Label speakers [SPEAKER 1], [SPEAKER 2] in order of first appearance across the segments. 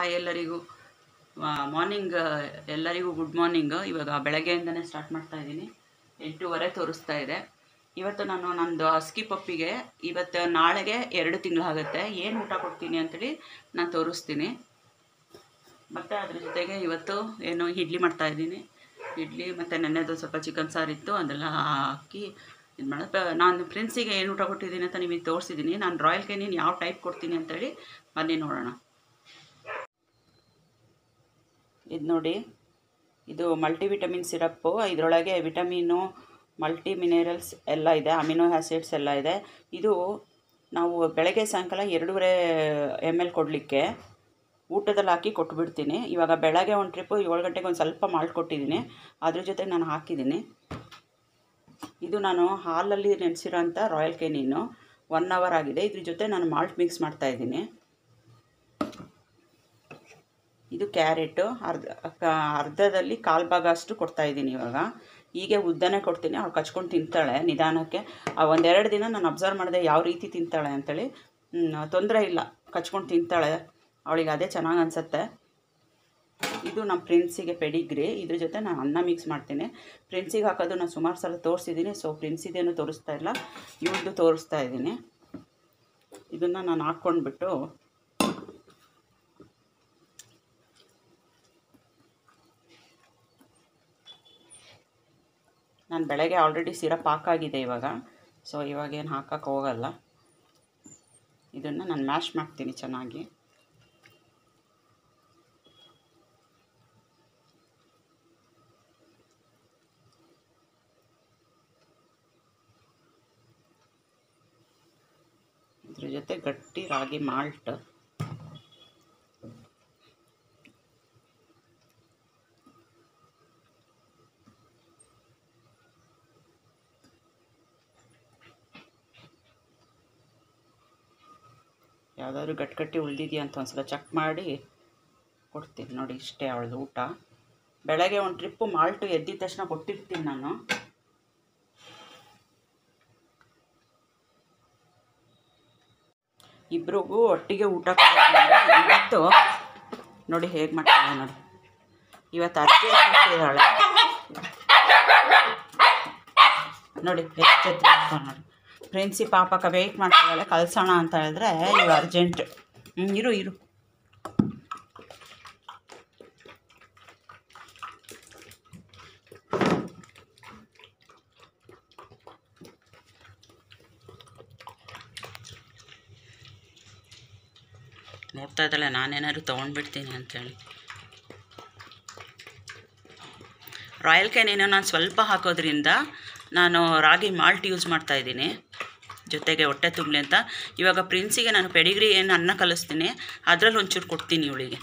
[SPEAKER 1] hi ಎಲ್ಲರಿಗೂ morning ಎಲ್ಲರಿಗೂ good morning ಇವಾಗ ಬೆಳಗ್ಗೆಯಿಂದನೇ ಸ್ಟಾರ್ಟ್ ಮಾಡ್ತಾ ಇದ್ದೀನಿ ಎಂಟೂವರೆ ತೋರಿಸ್ತಾ ಇದೆ ಇವತ್ತು ನಾನು ನಂದು ಹಸ್ಕಿ ಪಪ್ಪಿಗೆ ಇವತ್ತು ನಾಳೆಗೆ ಎರಡು ತಿಂಗಳಾಗುತ್ತೆ ಏನು ಊಟ ಕೊಡ್ತೀನಿ ಅಂತೇಳಿ ನಾನು ತೋರಿಸ್ತೀನಿ ಮತ್ತು ಅದ್ರ ಜೊತೆಗೆ ಇವತ್ತು ಏನು ಇಡ್ಲಿ ಮಾಡ್ತಾ ಇದ್ದೀನಿ ಇಡ್ಲಿ ಮತ್ತು ನೆನ್ನೆದು ಸ್ವಲ್ಪ ಚಿಕನ್ ಸಾರು ಇತ್ತು ಅದೆಲ್ಲ ಹಾಕಿ ಇದು ಮಾಡೋದು ನಾನು ಫ್ರೆಂಡ್ಸಿಗೆ ಏನು ಊಟ ಕೊಟ್ಟಿದ್ದೀನಿ ಅಂತ ನಿಮಗೆ ತೋರಿಸಿದ್ದೀನಿ ನಾನು ರಾಯಲ್ ಕೆನಿನ್ ಯಾವ ಟೈಪ್ ಕೊಡ್ತೀನಿ ಅಂತೇಳಿ ಬನ್ನಿ ನೋಡೋಣ ಇದು ನೋಡಿ ಇದು ಮಲ್ಟಿವಿಟಮಿನ್ ಸಿರಪ್ಪು ಇದರೊಳಗೆ ವಿಟಮಿನು ಮಲ್ಟಿ ಮಿನರಲ್ಸ್ ಎಲ್ಲ ಇದೆ ಅಮಿನೋ ಆ್ಯಸಿಡ್ಸ್ ಎಲ್ಲ ಇದೆ ಇದು ನಾವು ಬೆಳಗ್ಗೆ ಸಾಯಂಕಾಲ ಎರಡೂವರೆ ಎಮ್ ಎಲ್ ಕೊಡಲಿಕ್ಕೆ ಊಟದಲ್ಲಿ ಹಾಕಿ ಕೊಟ್ಬಿಡ್ತೀನಿ ಇವಾಗ ಬೆಳಗ್ಗೆ ಒಂದು ಟ್ರಿಪ್ಪು ಏಳು ಗಂಟೆಗೆ ಒಂದು ಸ್ವಲ್ಪ ಮಾಲ್ಟ್ ಕೊಟ್ಟಿದ್ದೀನಿ ಅದ್ರ ಜೊತೆಗೆ ನಾನು ಹಾಕಿದ್ದೀನಿ ಇದು ನಾನು ಹಾಲಲ್ಲಿ ನೆನೆಸಿರೋ ಅಂಥ ರಾಯಲ್ ಕೆನಿನ್ನು ಒನ್ ಅವರ್ ಆಗಿದೆ ಇದ್ರ ಜೊತೆ ನಾನು ಮಾಲ್ಟ್ ಮಿಕ್ಸ್ ಮಾಡ್ತಾ ಇದ್ದೀನಿ ಇದು ಕ್ಯಾರೆಟು ಅರ್ಧ ಕ- ಅರ್ಧದಲ್ಲಿ ಕಾಲು ಭಾಗ ಅಷ್ಟು ಕೊಡ್ತಾ ಇದ್ದೀನಿ ಇವಾಗ ಹೀಗೆ ಉದ್ದನೇ ಕೊಡ್ತೀನಿ ಅವಳು ಕಚ್ಕೊಂಡು ತಿಂತಾಳೆ ನಿಧಾನಕ್ಕೆ ಆ ಒಂದೆರಡು ದಿನ ನಾನು ಅಬ್ಸರ್ವ್ ಮಾಡಿದೆ ಯಾವ ರೀತಿ ತಿಂತಾಳೆ ಅಂತೇಳಿ ತೊಂದರೆ ಇಲ್ಲ ಕಚ್ಕೊಂಡು ತಿಂತಾಳೆ ಅವಳಿಗೆ ಅದೇ ಚೆನ್ನಾಗಿ ಅನಿಸುತ್ತೆ ಇದು ನಮ್ಮ ಫ್ರೆಂಡ್ಸಿಗೆ ಪೆಡಿಗ್ರಿ ಇದ್ರ ಜೊತೆ ನಾನು ಅನ್ನ ಮಿಕ್ಸ್ ಮಾಡ್ತೀನಿ ಫ್ರೆಂಡ್ಸಿಗೆ ಹಾಕೋದು ನಾನು ಸುಮಾರು ಸಲ ತೋರಿಸಿದ್ದೀನಿ ಸೊ ಫ್ರೆಂಡ್ಸಿದೇನು ತೋರಿಸ್ತಾ ಇಲ್ಲ ಇವ್ರದ್ದು ತೋರಿಸ್ತಾ ಇದ್ದೀನಿ ಇದನ್ನು ನಾನು ಹಾಕ್ಕೊಂಡ್ಬಿಟ್ಟು ನಾನು ಬೆಳಗ್ಗೆ ಆಲ್ರೆಡಿ ಸಿರಪ್ ಹಾಕಾಗಿದೆ ಇವಾಗ ಸೊ ಇವಾಗೇನು ಹಾಕಕ್ಕೆ ಹೋಗಲ್ಲ ಇದನ್ನು ನಾನು ಮ್ಯಾಶ್ ಮಾಡ್ತೀನಿ ಚೆನ್ನಾಗಿ ಇದ್ರ ಜೊತೆ ಗಟ್ಟಿ ರಾಗಿ ಮಾಲ್ಟ್ ಯಾವುದಾದ್ರು ಗಟ್ಟಿ ಗಟ್ಟಿ ಉಳಿದಿದೆಯಾ ಅಂತ ಒಂದ್ಸಲ ಚೆಕ್ ಮಾಡಿ ಕೊಡ್ತೀನಿ ನೋಡಿ ಇಷ್ಟೇ ಅವಳದು ಊಟ ಬೆಳಗ್ಗೆ ಒಂದು ಟ್ರಿಪ್ಪು ಮಾಲ್ಟು ಎದ್ದಿದ ತಕ್ಷಣ ಕೊಟ್ಟಿರ್ತೀನಿ ನಾನು ಇಬ್ರಿಗೂ ಒಟ್ಟಿಗೆ ಊಟ ಕೊಡೋದ್ರಿಂದ ಇವತ್ತು ನೋಡಿ ಹೇಗೆ ಮಾಡ್ತಾಳೆ ನೋಡಿ ಇವತ್ತು ಅರ್ಜಿ ಮಾಡ್ತಿದ್ದಾಳೆ ನೋಡಿ ಎಷ್ಟು ಎತ್ತರ ಇರ್ತಾಳೆ ನೋಡಿ ಫ್ರೆಂಡ್ಸಿ ಪಾಪಕ್ಕ ವೆಯ್ಟ್ ಮಾಡ್ತಿದ್ದಾಳೆ ಕಳ್ಸೋಣ ಅಂತ ಹೇಳಿದ್ರೆ ಇವು ಅರ್ಜೆಂಟ್ ಹ್ಞೂ ಇರು ಇರು ನೋಡ್ತಾ ಇದ್ದಾಳೆ ನಾನೇನಾದ್ರು ತೊಗೊಂಡ್ಬಿಡ್ತೀನಿ ಅಂತೇಳಿ ರಾಯಲ್ ಕ್ಯಾನೇನು ನಾನು ಸ್ವಲ್ಪ ಹಾಕೋದ್ರಿಂದ ನಾನು ರಾಗಿ ಮಾಲ್ಟ್ ಯೂಸ್ ಮಾಡ್ತಾ ಇದ್ದೀನಿ ಜೊತೆಗೆ ಹೊಟ್ಟೆ ತುಂಬಲಿ ಅಂತ ಇವಾಗ ಪ್ರಿನ್ಸಿಗೆ ನಾನು ಪೆಡಿಗ್ರಿ ಏನು ಅನ್ನ ಕಲಿಸ್ತೀನಿ ಅದರಲ್ಲಿ ಒಂಚೂರು ಕೊಡ್ತೀನಿ ಇವಳಿಗೆ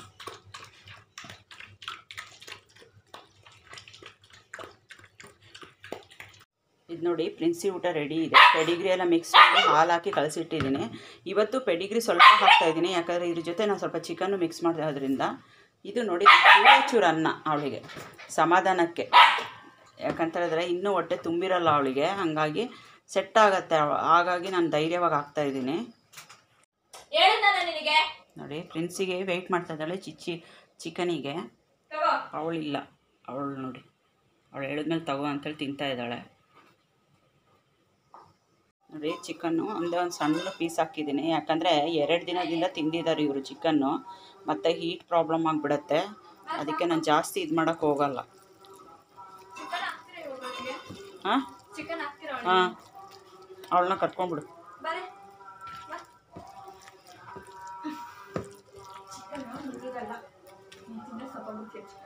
[SPEAKER 1] ಇದು ನೋಡಿ ಪ್ರಿನ್ಸಿ ಊಟ ರೆಡಿ ಇದೆ ಪೆಡಿಗ್ರಿ ಎಲ್ಲ ಮಿಕ್ಸ್ ಮಾಡಿ ಹಾಲು ಹಾಕಿ ಕಲಸಿಟ್ಟಿದ್ದೀನಿ ಇವತ್ತು ಪೆಡಿಗ್ರಿ ಸ್ವಲ್ಪ ಹಾಕ್ತಾ ಇದ್ದೀನಿ ಯಾಕಂದರೆ ಇದ್ರ ಜೊತೆ ನಾನು ಸ್ವಲ್ಪ ಚಿಕನ್ನು ಮಿಕ್ಸ್ ಮಾಡೋದ್ರಿಂದ ಇದು ನೋಡಿ ಚೂರೇ ಚೂರು ಅನ್ನ ಅವಳಿಗೆ ಸಮಾಧಾನಕ್ಕೆ ಯಾಕಂತ ಹೇಳಿದ್ರೆ ಇನ್ನೂ ಹೊಟ್ಟೆ ತುಂಬಿರಲ್ಲ ಅವಳಿಗೆ ಹಾಗಾಗಿ ಸೆಟ್ ಆಗತ್ತೆ ಅವ- ಹಾಗಾಗಿ ನಾನು ಧೈರ್ಯವಾಗಿ ಹಾಕ್ತಾ ಇದ್ದೀನಿ
[SPEAKER 2] ಹೇಳಿದ್ನಲ್ಲ ನಿನಗೆ
[SPEAKER 1] ನೋಡಿ ಫ್ರೆಂಡ್ಸಿಗೆ ವೆಯ್ಟ್ ಮಾಡ್ತಾ ಇದ್ದಾಳೆ ಚಿಚ್ಚಿ ಚಿಕನಿಗೆ
[SPEAKER 2] ತಗೋ
[SPEAKER 1] ಅವಳಿಲ್ಲ ಅವಳು ನೋಡಿ ಅವಳು ಹೇಳಿದ್ಮೇಲೆ ತಗೋ ಅಂತೇಳಿ ತಿಂತಾ ಇದ್ದಾಳೆ ನೋಡಿ ಚಿಕನ್ನು ಒಂದೇ ಒಂದು ಸಣ್ಣ ಪೀಸ್ ಹಾಕಿದ್ದೀನಿ ಯಾಕಂದರೆ ಎರಡು ದಿನದಿಂದ ತಿಂದಿದ್ದಾರೆ ಇವರು ಚಿಕನ್ನು ಮತ್ತು ಹೀಟ್ ಪ್ರಾಬ್ಲಮ್ ಆಗಿಬಿಡತ್ತೆ ಅದಕ್ಕೆ ನಾನು ಜಾಸ್ತಿ ಇದು ಮಾಡೋಕ್ಕೆ ಹೋಗಲ್ಲ
[SPEAKER 2] ಚಿಕನ್ ಹಾಕ್ತೀರಾ ಇವ್ರಿಗೆ
[SPEAKER 1] ಹಾಂ
[SPEAKER 2] ಚಿಕನ್ ಹಾಕ್ತೀರಾ
[SPEAKER 1] ಹಾಂ ಅವಳನ್ನ ಕರ್ಕೊಂಡ್ಬಿಡು
[SPEAKER 2] ಬರೇ ಚಿಕನ್ ಮುಗಿದಲ್ಲ ತಿಂದ್ರೆ ಸ್ವಲ್ಪ ಮುಖ್ಯ ಚಿಕನ್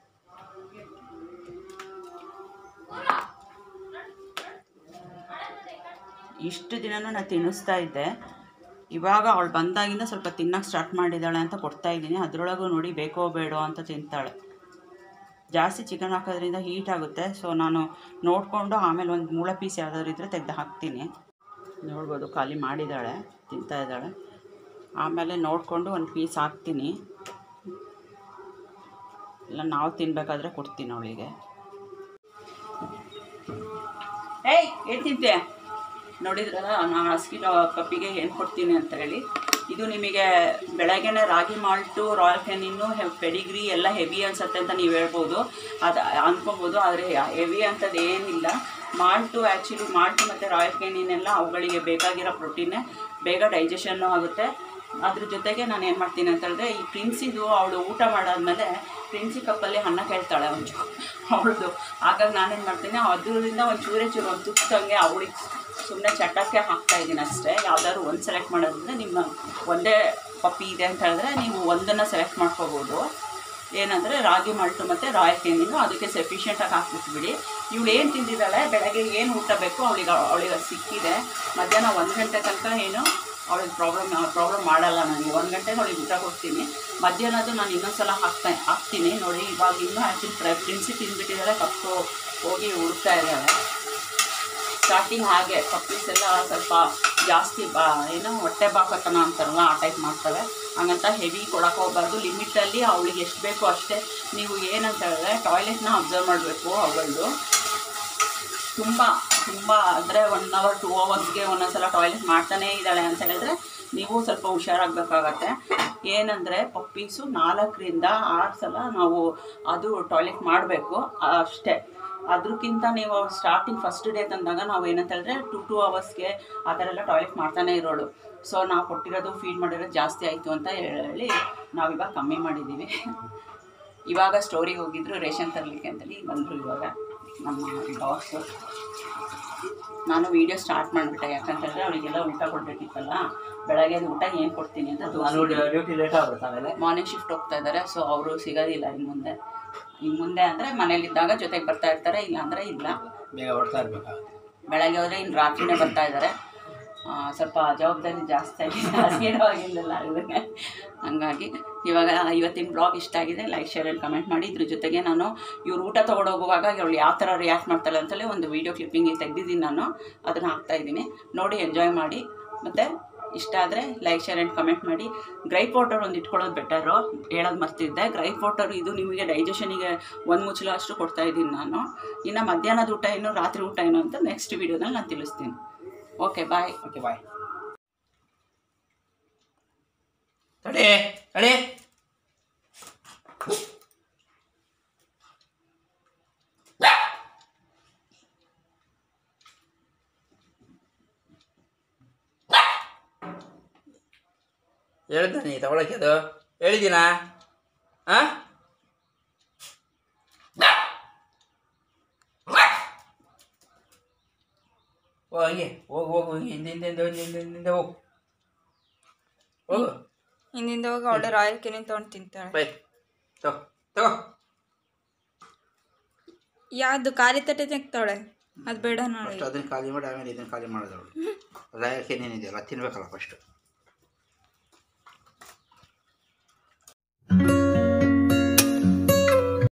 [SPEAKER 1] ಇಷ್ಟು ದಿನನೂ ನಾನು ತಿನ್ನಿಸ್ತಾ ಇದ್ದೆ ಇವಾಗ ಅವಳು ಬಂದಾಗಿಂದ ಸ್ವಲ್ಪ ತಿನ್ನೋಕೆ ಸ್ಟಾರ್ಟ್ ಮಾಡಿದ್ದಾಳೆ ಅಂತ ಕೊಡ್ತಾ ಇದ್ದೀನಿ ಅದರೊಳಗೂ ನೋಡಿ ಬೇಕೋ ಬೇಡೋ ಅಂತ ತಿಂತಾಳೆ ಜಾಸ್ತಿ ಚಿಕನ್ ಹಾಕೋದ್ರಿಂದ ಹೀಟ್ ಆಗುತ್ತೆ ಸೊ ನಾನು ನೋಡಿಕೊಂಡು ಆಮೇಲೆ ಒಂದು ಮೂಳ ಪೀಸ್ ಯಾವ್ದಾದ್ರು ಇದ್ದರೆ ತೆಗೆದು ಹಾಕ್ತೀನಿ ನೋಡ್ಬೋದು ಖಾಲಿ ಮಾಡಿದ್ದಾಳೆ ತಿಂತಾ ಇದ್ದಾಳೆ ಆಮೇಲೆ ನೋಡಿಕೊಂಡು ಒಂದು ಪೀಸ್ ಹಾಕ್ತೀನಿ ಇಲ್ಲ ನಾವು ತಿನ್ನಬೇಕಾದ್ರೆ ಕೊಡ್ತೀನಿ ಅವಳಿಗೆ ಏಯ್ ಏನು ತಿಂತೆ ನೋಡಿದ್ರಲ್ಲ ನಾನು ಹಸ್ಕಿ ಪಪ್ಪಿಗೆ ಏನು ಕೊಡ್ತೀನಿ ಅಂತ ಹೇಳಿ ಇದು ನಿಮಗೆ ಬೆಳಗ್ಗೆನೆ ರಾಗಿ ಮಾಲ್ಟು ರಾಯಲ್ ಕೆನಿನ್ನು ಪೆಡಿಗ್ರಿ ಎಲ್ಲ ಹೆವಿ ಅನ್ಸುತ್ತೆ ಅಂತ ನೀವು ಹೇಳ್ಬೋದು ಅದು ಅನ್ಕೋಬೋದು ಆದರೆ ಹೆವಿ ಅಂಥದ್ದು ಏನಿಲ್ಲ ಮಾಲ್ಟು ಆ್ಯಕ್ಚುಲಿ ಮಾಲ್ಟು ಮತ್ತು ರಾಯಲ್ ಕೆನಿನೆಲ್ಲ ಅವುಗಳಿಗೆ ಬೇಕಾಗಿರೋ ಪ್ರೋಟೀನೇ ಬೇಗ ಡೈಜೆಷನ್ನು ಆಗುತ್ತೆ ಅದ್ರ ಜೊತೆಗೆ ನಾನು ಏನು ಮಾಡ್ತೀನಿ ಅಂತ ಹೇಳಿದ್ರೆ ಈ ಪ್ರಿನ್ಸಿದು ಅವಳು ಊಟ ಮಾಡಾದ್ಮೇಲೆ ಪ್ರಿನ್ಸಿ ಕಪ್ಪಲ್ಲಿ ಅನ್ನ ಕೇಳ್ತಾಳೆ ಒಂಚೂರು ಅವಳದು ಹಾಗಾಗಿ ನಾನೇನು ಮಾಡ್ತೀನಿ ಅದರಿಂದ ಒಂದು ಚೂರೇ ಚೂರು ಒಂದು ತುಪ್ಪಂಗೆ ಅವಳಿಗೆ ಸುಮ್ಮನೆ ಚಟಕ್ಕೆ ಹಾಕ್ತಾ ಇದ್ದೀನಿ ಅಷ್ಟೇ ಯಾವ್ದಾದ್ರು ಒಂದು ಸೆಲೆಕ್ಟ್ ಮಾಡೋದ್ರಿಂದ ನಿಮ್ಮ ಒಂದೇ ಪಪ್ಪಿ ಇದೆ ಅಂತ ಹೇಳಿದ್ರೆ ನೀವು ಒಂದನ್ನು ಸೆಲೆಕ್ಟ್ ಮಾಡ್ಕೋಬೋದು ಏನಂದರೆ ರಾಗಿ ಮಾಲ್ಟು ಮತ್ತು ರಾಯಲ್ ಕೇನಿನು ಅದಕ್ಕೆ ಸಫಿಷಿಯೆಂಟಾಗಿ ಹಾಕ್ಬಿಟ್ಬಿಡಿ ಇವಳು ಏನು ತಿಂದಿದ್ದಾಳೆ ಬೆಳಗ್ಗೆ ಏನು ಊಟ ಬೇಕು ಅವಳಿಗೆ ಅವಳಿಗೆ ಅದು ಸಿಕ್ಕಿದೆ ಮಧ್ಯಾಹ್ನ ಒಂದು ಗಂಟೆ ತನಕ ಏನು ಅವಳಿಗೆ ಪ್ರಾಬ್ಲಮ್ ಪ್ರಾಬ್ಲಮ್ ಮಾಡಲ್ಲ ನನಗೆ ಒಂದು ಗಂಟೆಗೆ ಅವಳಿಗೆ ಊಟ ಕೊಡ್ತೀನಿ ಮಧ್ಯಾಹ್ನದ್ದು ನಾನು ಇನ್ನೊಂದ್ಸಲ ಹಾಕ್ತಾ ಹಾಕ್ತೀನಿ ನೋಡಿ ಇವಾಗ ಇನ್ನೂ ಆ್ಯಕ್ಚುಲಿ ಪ್ರಿನ್ಸಿ ತಿಂದ್ಬಿಟ್ಟಿದ್ದಾಳೆ ಕಪ್ಪು ಹೋಗಿ ಹುಡುಕ್ತಾ ಇದ್ದಾಳೆ ಸ್ಟಾರ್ಟಿಂಗ್ ಹಾಗೆ ಪಪ್ಪೀಸ್ ಎಲ್ಲ ಸ್ವಲ್ಪ ಜಾಸ್ತಿ ಬಾ ಏನು ಹೊಟ್ಟೆ ಬಾಕತನ ಅಂತಾರಲ್ಲ ಆ ಟೈಪ್ ಮಾಡ್ತವೆ ಹಂಗಂತ ಹೆವಿ ಕೊಡಕ್ಕೆ ಹೋಗ್ಬಾರ್ದು ಲಿಮಿಟಲ್ಲಿ ಅವಳಿಗೆ ಎಷ್ಟು ಬೇಕೋ ಅಷ್ಟೇ ನೀವು ಏನಂತ ಹೇಳಿದ್ರೆ ಟಾಯ್ಲೆಟ್ನ ಅಬ್ಸರ್ವ್ ಮಾಡಬೇಕು ಅವಳದು ತುಂಬ ತುಂಬ ಅಂದರೆ ಒನ್ ಅವರ್ ಟೂ ಅವರ್ಸ್ಗೆ ಒಂದೊಂದ್ಸಲ ಟಾಯ್ಲೆಟ್ ಮಾಡ್ತಾನೇ ಇದ್ದಾಳೆ ಅಂತ ಹೇಳಿದ್ರೆ ನೀವು ಸ್ವಲ್ಪ ಹುಷಾರಾಗಬೇಕಾಗತ್ತೆ ಏನಂದರೆ ಪಪ್ಪೀಸು ನಾಲ್ಕರಿಂದ ಆರು ಸಲ ನಾವು ಅದು ಟಾಯ್ಲೆಟ್ ಮಾಡಬೇಕು ಅಷ್ಟೇ ಅದಕ್ಕಿಂತ ನೀವು ಸ್ಟಾರ್ಟಿಂಗ್ ಫಸ್ಟ್ ಡೇ ತಂದಾಗ ನಾವು ಏನಂತ ಹೇಳಿದ್ರೆ ಟು ಟೂ ಅವರ್ಸ್ಗೆ ಆ ಥರ ಎಲ್ಲ ಟಾಯ್ಲೆಟ್ ಮಾಡ್ತಾನೆ ಇರೋಳು ಸೊ ನಾವು ಕೊಟ್ಟಿರೋದು ಫೀಡ್ ಮಾಡಿರೋದು ಜಾಸ್ತಿ ಆಯಿತು ಅಂತ ಹೇಳಿ ನಾವಿವಾಗ ಕಮ್ಮಿ ಮಾಡಿದ್ದೀವಿ ಇವಾಗ ಸ್ಟೋರಿಗೆ ಹೋಗಿದ್ರು ರೇಷನ್ ತರಲಿಕ್ಕೆ ಅಂತೇಳಿ ಬಂದರು ಇವಾಗ ನಮ್ಮ ಬಾಸು ನಾನು ವೀಡಿಯೋ ಸ್ಟಾರ್ಟ್ ಮಾಡಿಬಿಟ್ಟೆ ಯಾಕಂತಂದರೆ ಅವಳಿಗೆಲ್ಲ ಊಟ ಕೊಡಬೇಕಿತ್ತಲ್ಲ ಬೆಳಗ್ಗೆ ಊಟ ಏನು ಕೊಡ್ತೀನಿ ಅಂತ
[SPEAKER 3] ನಾನು ಡ್ಯೂಟಿ ಲೇಟ್ ಆಗ್ಬಿಡುತ್ತೆ ಆಮೇಲೆ
[SPEAKER 1] ಮಾರ್ನಿಂಗ್ ಶಿಫ್ಟ್ ಹೋಗ್ತಾ ಇದ್ದಾರೆ ಸೊ ಅವರು ಸಿಗೋದಿಲ್ಲ ಇನ್ನು ಮುಂದೆ ಇನ್ನು ಮುಂದೆ ಅಂದರೆ ಮನೇಲಿದ್ದಾಗ ಜೊತೆಗೆ ಬರ್ತಾ ಇರ್ತಾರೆ ಇಲ್ಲ ಅಂದರೆ ಇಲ್ಲ
[SPEAKER 3] ಬೇಗ ಹೊಡ್ತಾ ಇರ್ಬೇಕಾಗುತ್ತೆ
[SPEAKER 1] ಬೆಳಗ್ಗೆ ಹೋದರೆ ಇನ್ನು ರಾತ್ರಿನೇ ಬರ್ತಾ ಇದ್ದಾರೆ ಆ, ಸ್ವಲ್ಪ ಜವಾಬ್ದಾರಿ ಜಾಸ್ತಿ ಆಗಿದೆ ಆಗಿರಲಿಲ್ಲ ಇದಕ್ಕೆ ಹಂಗಾಗಿ ಇವಾಗ ಇವತ್ತಿನ ಬ್ಲಾಗ್ ಇಷ್ಟ ಆಗಿದೆ ಲೈಕ್ ಶೇರ್ ಆ್ಯಂಡ್ ಕಮೆಂಟ್ ಮಾಡಿ ಇದ್ರ ಜೊತೆಗೆ ನಾನು ಇವ್ರು ಊಟ ತೊಗೊಂಡೋಗುವಾಗ ಅವಳು ಯಾವ ಥರ ರಿಯಾಕ್ಟ್ ಮಾಡ್ತಾಳೆ ಅಂತಲೇ ಒಂದು ವೀಡಿಯೋ ಕ್ಲಿಪ್ಪಿಂಗ್ ತೆಗೆದಿದ್ದೀನಿ ನಾನು ಅದನ್ನು ಹಾಕ್ತಾ ಇದ್ದೀನಿ ನೋಡಿ ಎಂಜಾಯ್ ಮಾಡಿ ಮತ್ತು ಇಷ್ಟ ಆದರೆ ಲೈಕ್ ಶೇರ್ ಆ್ಯಂಡ್ ಕಮೆಂಟ್ ಮಾಡಿ ಗ್ರೈಪ್ ವಾಟರ್ ಒಂದು ಇಟ್ಕೊಳ್ಳೋದು ಬೆಟರು ಹೇಳೋದು ಮರ್ತಿದ್ದೆ ಗ್ರೈಪ್ ವಾಟರ್ ಇದು ನಿಮಗೆ ಡೈಜೆಷನಿಗೆ ಒಂದು ಮುಚ್ಚಲ ಅಷ್ಟು ಕೊಡ್ತಾ ಇದ್ದೀನಿ ನಾನು ಇನ್ನು ಮಧ್ಯಾಹ್ನದ ಊಟ ಏನು ರಾತ್ರಿ ಊಟ ಏನು ಅಂತ ನೆಕ್ಸ್ಟ್ ವೀಡಿಯೋದಲ್ಲಿ ನಾನು ತಿಳಿಸ್ತೀನಿ ಓಕೆ ಬಾಯ್
[SPEAKER 3] ಓಕೆ ಬಾಯ್ ತಡಿ ತಡಿ ಹೇಳಿದ್ದ ನೀ ತಗೊಳಕ್ಕೆ ಅದು ಹೇಳಿದ್ದೀನಾ ಹಾಂ ಓ ಹಂಗೆ ಹೋಗು ಹೋಗು ಹಿಂಗೆ ಹಿಂದೆ ಹಿಂದೆ ಹಿಂದೆ ಹಿಂದೆ ಹಿಂದೆ ಹಿಂದೆ ಹೋಗು ಹೋಗು
[SPEAKER 4] ಹಿಂದಿಂದ ಹೋಗಿ ಅವಳೆ ರಾಯಲ್ ಕೆನಿನ್ ತೊಗೊಂಡು ತಿಂತಾಳೆ
[SPEAKER 3] ಬೈ ತಗೋ ತಗೋ
[SPEAKER 4] ಯಾವುದು ಖಾಲಿ ತಟ್ಟೆ ತೆಗ್ತಾಳೆ ಅದು ಬೇಡ ನೋಡಿ
[SPEAKER 3] ಫಸ್ಟ್ ಅದನ್ನ ಖಾಲಿ ಮಾಡಿ ಆಮೇಲೆ ಇದನ್ನ ಖಾಲಿ ಮಾಡೋದು ಅವಳು ರಾಯಕ್ಕೆ ಏನೇನಿದೆಯಲ್ಲ ತಿನ್ಬೇಕಲ್ಲ ಫಸ್ಟ್